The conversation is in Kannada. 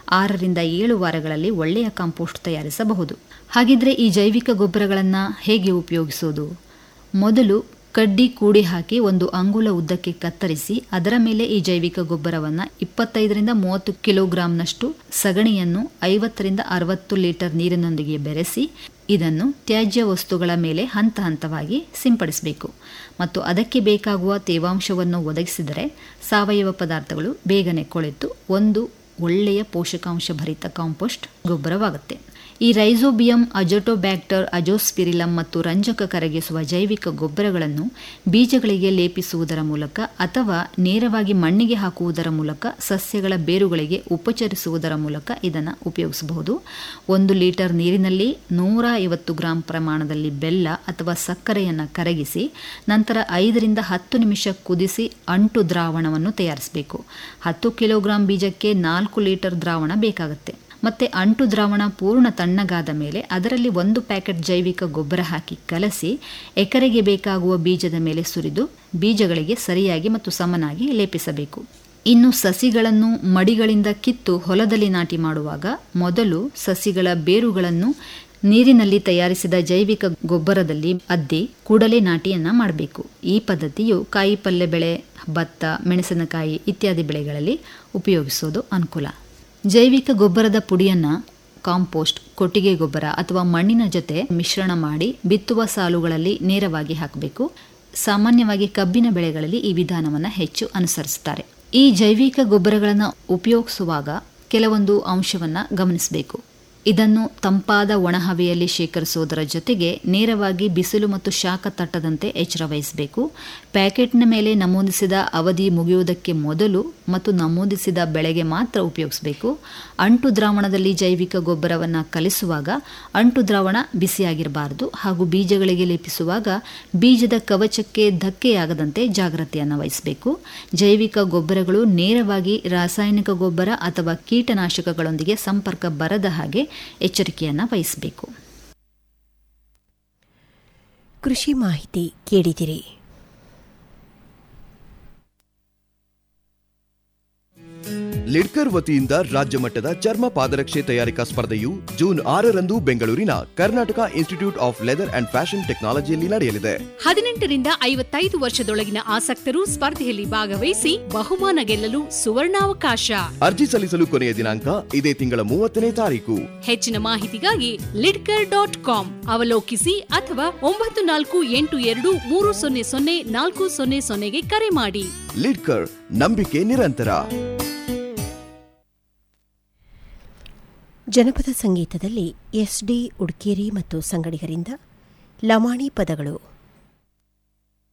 ಆರರಿಂದ ಏಳು ವಾರಗಳಲ್ಲಿ ಒಳ್ಳೆಯ ಕಾಂಪೋಸ್ಟ್ ತಯಾರಿಸಬಹುದು ಹಾಗಿದ್ರೆ ಈ ಜೈವಿಕ ಗೊಬ್ಬರಗಳನ್ನು ಹೇಗೆ ಉಪಯೋಗಿಸೋದು ಮೊದಲು ಕಡ್ಡಿ ಕೂಡಿ ಹಾಕಿ ಒಂದು ಅಂಗುಲ ಉದ್ದಕ್ಕೆ ಕತ್ತರಿಸಿ ಅದರ ಮೇಲೆ ಈ ಜೈವಿಕ ಗೊಬ್ಬರವನ್ನು ಇಪ್ಪತ್ತೈದರಿಂದ ಮೂವತ್ತು ಕಿಲೋಗ್ರಾಂನಷ್ಟು ಸಗಣಿಯನ್ನು ಐವತ್ತರಿಂದ ಅರವತ್ತು ಲೀಟರ್ ನೀರಿನೊಂದಿಗೆ ಬೆರೆಸಿ ಇದನ್ನು ತ್ಯಾಜ್ಯ ವಸ್ತುಗಳ ಮೇಲೆ ಹಂತ ಹಂತವಾಗಿ ಸಿಂಪಡಿಸಬೇಕು ಮತ್ತು ಅದಕ್ಕೆ ಬೇಕಾಗುವ ತೇವಾಂಶವನ್ನು ಒದಗಿಸಿದರೆ ಸಾವಯವ ಪದಾರ್ಥಗಳು ಬೇಗನೆ ಕೊಳೆತು ಒಂದು ಒಳ್ಳೆಯ ಪೋಷಕಾಂಶ ಭರಿತ ಕಾಂಪೋಸ್ಟ್ ಗೊಬ್ಬರವಾಗುತ್ತೆ ಈ ರೈಸೋಬಿಯಂ ಅಜೋಟೋಬ್ಯಾಕ್ಟರ್ ಅಜೋಸ್ಪಿರಿಲಂ ಮತ್ತು ರಂಜಕ ಕರಗಿಸುವ ಜೈವಿಕ ಗೊಬ್ಬರಗಳನ್ನು ಬೀಜಗಳಿಗೆ ಲೇಪಿಸುವುದರ ಮೂಲಕ ಅಥವಾ ನೇರವಾಗಿ ಮಣ್ಣಿಗೆ ಹಾಕುವುದರ ಮೂಲಕ ಸಸ್ಯಗಳ ಬೇರುಗಳಿಗೆ ಉಪಚರಿಸುವುದರ ಮೂಲಕ ಇದನ್ನು ಉಪಯೋಗಿಸಬಹುದು ಒಂದು ಲೀಟರ್ ನೀರಿನಲ್ಲಿ ನೂರ ಐವತ್ತು ಗ್ರಾಂ ಪ್ರಮಾಣದಲ್ಲಿ ಬೆಲ್ಲ ಅಥವಾ ಸಕ್ಕರೆಯನ್ನು ಕರಗಿಸಿ ನಂತರ ಐದರಿಂದ ಹತ್ತು ನಿಮಿಷ ಕುದಿಸಿ ಅಂಟು ದ್ರಾವಣವನ್ನು ತಯಾರಿಸಬೇಕು ಹತ್ತು ಕಿಲೋಗ್ರಾಂ ಬೀಜಕ್ಕೆ ನಾಲ್ಕು ಲೀಟರ್ ದ್ರಾವಣ ಬೇಕಾಗುತ್ತೆ ಮತ್ತೆ ಅಂಟು ದ್ರಾವಣ ಪೂರ್ಣ ತಣ್ಣಗಾದ ಮೇಲೆ ಅದರಲ್ಲಿ ಒಂದು ಪ್ಯಾಕೆಟ್ ಜೈವಿಕ ಗೊಬ್ಬರ ಹಾಕಿ ಕಲಸಿ ಎಕರೆಗೆ ಬೇಕಾಗುವ ಬೀಜದ ಮೇಲೆ ಸುರಿದು ಬೀಜಗಳಿಗೆ ಸರಿಯಾಗಿ ಮತ್ತು ಸಮನಾಗಿ ಲೇಪಿಸಬೇಕು ಇನ್ನು ಸಸಿಗಳನ್ನು ಮಡಿಗಳಿಂದ ಕಿತ್ತು ಹೊಲದಲ್ಲಿ ನಾಟಿ ಮಾಡುವಾಗ ಮೊದಲು ಸಸಿಗಳ ಬೇರುಗಳನ್ನು ನೀರಿನಲ್ಲಿ ತಯಾರಿಸಿದ ಜೈವಿಕ ಗೊಬ್ಬರದಲ್ಲಿ ಅದ್ದಿ ಕೂಡಲೇ ನಾಟಿಯನ್ನ ಮಾಡಬೇಕು ಈ ಪದ್ಧತಿಯು ಕಾಯಿ ಪಲ್ಯ ಬೆಳೆ ಭತ್ತ ಮೆಣಸಿನಕಾಯಿ ಇತ್ಯಾದಿ ಬೆಳೆಗಳಲ್ಲಿ ಉಪಯೋಗಿಸೋದು ಅನುಕೂಲ ಜೈವಿಕ ಗೊಬ್ಬರದ ಪುಡಿಯನ್ನು ಕಾಂಪೋಸ್ಟ್ ಕೊಟ್ಟಿಗೆ ಗೊಬ್ಬರ ಅಥವಾ ಮಣ್ಣಿನ ಜೊತೆ ಮಿಶ್ರಣ ಮಾಡಿ ಬಿತ್ತುವ ಸಾಲುಗಳಲ್ಲಿ ನೇರವಾಗಿ ಹಾಕಬೇಕು ಸಾಮಾನ್ಯವಾಗಿ ಕಬ್ಬಿನ ಬೆಳೆಗಳಲ್ಲಿ ಈ ವಿಧಾನವನ್ನು ಹೆಚ್ಚು ಅನುಸರಿಸುತ್ತಾರೆ ಈ ಜೈವಿಕ ಗೊಬ್ಬರಗಳನ್ನು ಉಪಯೋಗಿಸುವಾಗ ಕೆಲವೊಂದು ಅಂಶವನ್ನು ಗಮನಿಸಬೇಕು ಇದನ್ನು ತಂಪಾದ ಒಣಹವೆಯಲ್ಲಿ ಶೇಖರಿಸುವುದರ ಜೊತೆಗೆ ನೇರವಾಗಿ ಬಿಸಿಲು ಮತ್ತು ಶಾಖ ತಟ್ಟದಂತೆ ಎಚ್ಚರ ವಹಿಸಬೇಕು ಪ್ಯಾಕೆಟ್ನ ಮೇಲೆ ನಮೂದಿಸಿದ ಅವಧಿ ಮುಗಿಯುವುದಕ್ಕೆ ಮೊದಲು ಮತ್ತು ನಮೂದಿಸಿದ ಬೆಳೆಗೆ ಮಾತ್ರ ಉಪಯೋಗಿಸಬೇಕು ಅಂಟು ದ್ರಾವಣದಲ್ಲಿ ಜೈವಿಕ ಗೊಬ್ಬರವನ್ನು ಕಲಿಸುವಾಗ ಅಂಟು ದ್ರಾವಣ ಬಿಸಿಯಾಗಿರಬಾರದು ಹಾಗೂ ಬೀಜಗಳಿಗೆ ಲೇಪಿಸುವಾಗ ಬೀಜದ ಕವಚಕ್ಕೆ ಧಕ್ಕೆಯಾಗದಂತೆ ಜಾಗ್ರತೆಯನ್ನು ವಹಿಸಬೇಕು ಜೈವಿಕ ಗೊಬ್ಬರಗಳು ನೇರವಾಗಿ ರಾಸಾಯನಿಕ ಗೊಬ್ಬರ ಅಥವಾ ಕೀಟನಾಶಕಗಳೊಂದಿಗೆ ಸಂಪರ್ಕ ಬರದ ಹಾಗೆ ಎಚ್ಚರಿಕೆಯನ್ನು ವಹಿಸಬೇಕು ಕೃಷಿ ಮಾಹಿತಿ ಕೇಳಿದಿರಿ ಲಿಡ್ಕರ್ ವತಿಯಿಂದ ರಾಜ್ಯ ಮಟ್ಟದ ಚರ್ಮ ಪಾದರಕ್ಷೆ ತಯಾರಿಕಾ ಸ್ಪರ್ಧೆಯು ಜೂನ್ ಆರರಂದು ಬೆಂಗಳೂರಿನ Karnataka institute of leather and fashion ಟೆಕ್ನಾಲಜಿಯಲ್ಲಿ ನಡೆಯಲಿದೆ ಹದಿನೆಂಟರಿಂದ ಐವತ್ತೈದು ವರ್ಷದೊಳಗಿನ ಆಸಕ್ತರು ಸ್ಪರ್ಧೆಯಲ್ಲಿ ಭಾಗವಹಿಸಿ ಬಹುಮಾನ ಗೆಲ್ಲಲು ಸುವರ್ಣಾವಕಾಶ ಅರ್ಜಿ ಸಲ್ಲಿಸಲು ಕೊನೆಯ ದಿನಾಂಕ ಇದೇ ತಿಂಗಳ ಮೂವತ್ತನೇ ತಾರೀಕು ಹೆಚ್ಚಿನ ಮಾಹಿತಿಗಾಗಿ ಲಿಡ್ಕರ್ ಡಾಟ್ ಕಾಮ್ ಅವಲೋಕಿಸಿ ಅಥವಾ ಒಂಬತ್ತು ನಾಲ್ಕು ಎಂಟು ಎರಡು ಮೂರು ಸೊನ್ನೆ ಸೊನ್ನೆ ನಾಲ್ಕು ಸೊನ್ನೆ ಸೊನ್ನೆಗೆ ಕರೆ ಮಾಡಿ ಲಿಡ್ಕರ್ ನಂಬಿಕೆ ನಿರಂತರ ಜನಪದ ಸಂಗೀತದಲ್ಲಿ ಎಸ್ ಡಿ ಉಡ್ಕೇರಿ ಮತ್ತು ಸಂಗಡಿಗರಿಂದ ಲಮಾಣಿ ಪದಗಳು